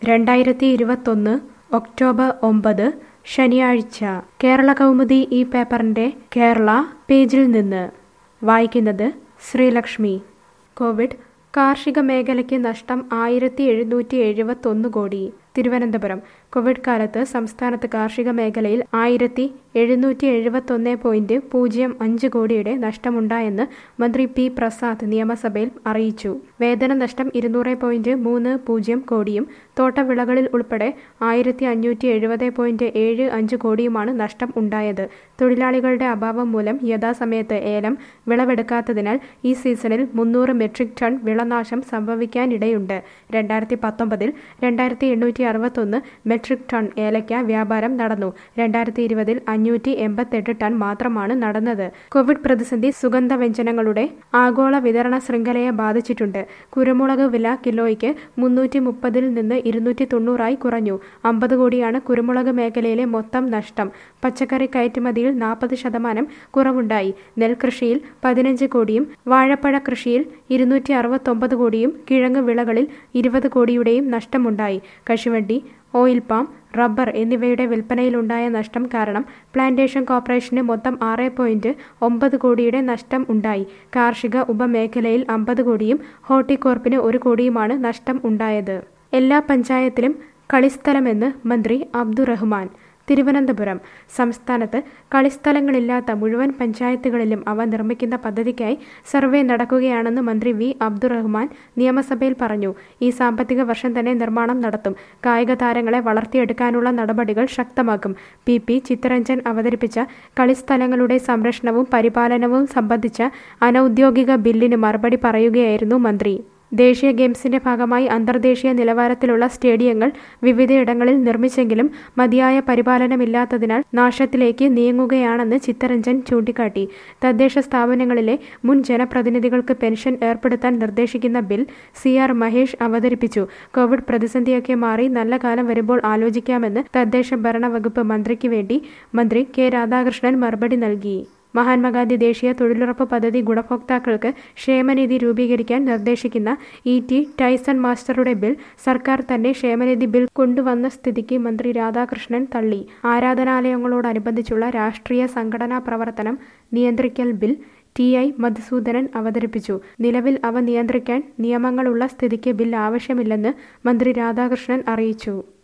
രണ്ടായിരത്തി ഇരുപത്തൊന്ന് ഒക്ടോബർ ഒമ്പത് ശനിയാഴ്ച കേരള കൗമുദി ഈ പേപ്പറിൻ്റെ കേരള പേജിൽ നിന്ന് വായിക്കുന്നത് ശ്രീലക്ഷ്മി കോവിഡ് കാർഷിക മേഖലയ്ക്ക് നഷ്ടം ആയിരത്തി എഴുന്നൂറ്റി എഴുപത്തൊന്ന് കോടി തിരുവനന്തപുരം കോവിഡ് കാലത്ത് സംസ്ഥാനത്ത് കാർഷിക മേഖലയിൽ ആയിരത്തി എഴുന്നൂറ്റി എഴുപത്തൊന്ന് പോയിന്റ് പൂജ്യം അഞ്ച് കോടിയുടെ നഷ്ടമുണ്ടായെന്ന് മന്ത്രി പി പ്രസാദ് നിയമസഭയിൽ അറിയിച്ചു വേതന നഷ്ടം ഇരുന്നൂറ് പോയിന്റ് മൂന്ന് പൂജ്യം കോടിയും തോട്ടവിളകളിൽ ഉൾപ്പെടെ ആയിരത്തി അഞ്ഞൂറ്റി എഴുപത് പോയിന്റ് ഏഴ് അഞ്ച് കോടിയുമാണ് നഷ്ടം ഉണ്ടായത് തൊഴിലാളികളുടെ അഭാവം മൂലം യഥാസമയത്ത് ഏലം വിളവെടുക്കാത്തതിനാൽ ഈ സീസണിൽ മുന്നൂറ് മെട്രിക് ടൺ വിളനാശം സംഭവിക്കാനിടയുണ്ട് രണ്ടായിരത്തി പത്തൊമ്പതിൽ രണ്ടായിരത്തി എണ്ണൂറ്റി അറുപത്തൊന്ന് മെട്രിക് ടൺ ഏലയ്ക്ക വ്യാപാരം നടന്നു രണ്ടായിരത്തി ഇരുപതിൽ അഞ്ഞൂറ്റി എൺപത്തെട്ട് ടൺ മാത്രമാണ് നടന്നത് കോവിഡ് പ്രതിസന്ധി സുഗന്ധവ്യഞ്ജനങ്ങളുടെ ആഗോള വിതരണ ശൃംഖലയെ ബാധിച്ചിട്ടുണ്ട് കുരുമുളക് വില കിലോയ്ക്ക് മുന്നൂറ്റി മുപ്പതിൽ നിന്ന് ഇരുന്നൂറ്റി തൊണ്ണൂറായി കുറഞ്ഞു അമ്പത് കോടിയാണ് കുരുമുളക് മേഖലയിലെ മൊത്തം നഷ്ടം പച്ചക്കറി കയറ്റുമതിയിൽ നാൽപ്പത് ശതമാനം കുറവുണ്ടായി നെൽകൃഷിയിൽ പതിനഞ്ച് കോടിയും വാഴപ്പഴ കൃഷിയിൽ ഇരുന്നൂറ്റി അറുപത്തൊമ്പത് കോടിയും കിഴങ്ങ് വിളകളിൽ ഇരുപത് കോടിയുടെയും നഷ്ടമുണ്ടായി കശുവണ്ടി ഓയിൽ പാം റബ്ബർ എന്നിവയുടെ വിൽപ്പനയിലുണ്ടായ നഷ്ടം കാരണം പ്ലാന്റേഷൻ കോർപ്പറേഷന് മൊത്തം ആറ് പോയിന്റ് ഒമ്പത് കോടിയുടെ നഷ്ടം ഉണ്ടായി കാർഷിക ഉപമേഖലയിൽ അമ്പത് കോടിയും ഹോർട്ടികോർപ്പിന് ഒരു കോടിയുമാണ് നഷ്ടം ഉണ്ടായത് എല്ലാ പഞ്ചായത്തിലും കളിസ്ഥലമെന്ന് മന്ത്രി അബ്ദുറഹ്മാൻ തിരുവനന്തപുരം സംസ്ഥാനത്ത് കളിസ്ഥലങ്ങളില്ലാത്ത മുഴുവൻ പഞ്ചായത്തുകളിലും അവ നിർമ്മിക്കുന്ന പദ്ധതിക്കായി സർവേ നടക്കുകയാണെന്ന് മന്ത്രി വി അബ്ദുറഹ്മാൻ നിയമസഭയിൽ പറഞ്ഞു ഈ സാമ്പത്തിക വർഷം തന്നെ നിർമ്മാണം നടത്തും കായിക താരങ്ങളെ വളർത്തിയെടുക്കാനുള്ള നടപടികൾ ശക്തമാക്കും പി പി ചിത്തരഞ്ജൻ അവതരിപ്പിച്ച കളിസ്ഥലങ്ങളുടെ സംരക്ഷണവും പരിപാലനവും സംബന്ധിച്ച അനൌദ്യോഗിക ബില്ലിന് മറുപടി പറയുകയായിരുന്നു മന്ത്രി ദേശീയ ഗെയിംസിന്റെ ഭാഗമായി അന്തർദേശീയ നിലവാരത്തിലുള്ള സ്റ്റേഡിയങ്ങൾ വിവിധയിടങ്ങളിൽ നിർമ്മിച്ചെങ്കിലും മതിയായ പരിപാലനമില്ലാത്തതിനാൽ നാശത്തിലേക്ക് നീങ്ങുകയാണെന്ന് ചിത്തരഞ്ജൻ ചൂണ്ടിക്കാട്ടി തദ്ദേശ സ്ഥാപനങ്ങളിലെ മുൻ ജനപ്രതിനിധികൾക്ക് പെൻഷൻ ഏർപ്പെടുത്താൻ നിർദ്ദേശിക്കുന്ന ബിൽ സി ആർ മഹേഷ് അവതരിപ്പിച്ചു കോവിഡ് പ്രതിസന്ധിയൊക്കെ മാറി നല്ല കാലം വരുമ്പോൾ ആലോചിക്കാമെന്ന് തദ്ദേശ ഭരണ വകുപ്പ് മന്ത്രിക്ക് വേണ്ടി മന്ത്രി കെ രാധാകൃഷ്ണൻ മറുപടി നൽകി മഹാത്മാഗാന്ധി ദേശീയ തൊഴിലുറപ്പ് പദ്ധതി ഗുണഭോക്താക്കൾക്ക് ക്ഷേമനിധി രൂപീകരിക്കാൻ നിർദ്ദേശിക്കുന്ന ഇ ടി ടൈസൺ മാസ്റ്ററുടെ ബിൽ സർക്കാർ തന്നെ ക്ഷേമനിധി ബിൽ കൊണ്ടുവന്ന സ്ഥിതിക്ക് മന്ത്രി രാധാകൃഷ്ണൻ തള്ളി ആരാധനാലയങ്ങളോടനുബന്ധിച്ചുള്ള രാഷ്ട്രീയ സംഘടനാ പ്രവർത്തനം നിയന്ത്രിക്കൽ ബിൽ ടി ഐ മധുസൂദനൻ അവതരിപ്പിച്ചു നിലവിൽ അവ നിയന്ത്രിക്കാൻ നിയമങ്ങളുള്ള സ്ഥിതിക്ക് ബിൽ ആവശ്യമില്ലെന്ന് മന്ത്രി രാധാകൃഷ്ണൻ അറിയിച്ചു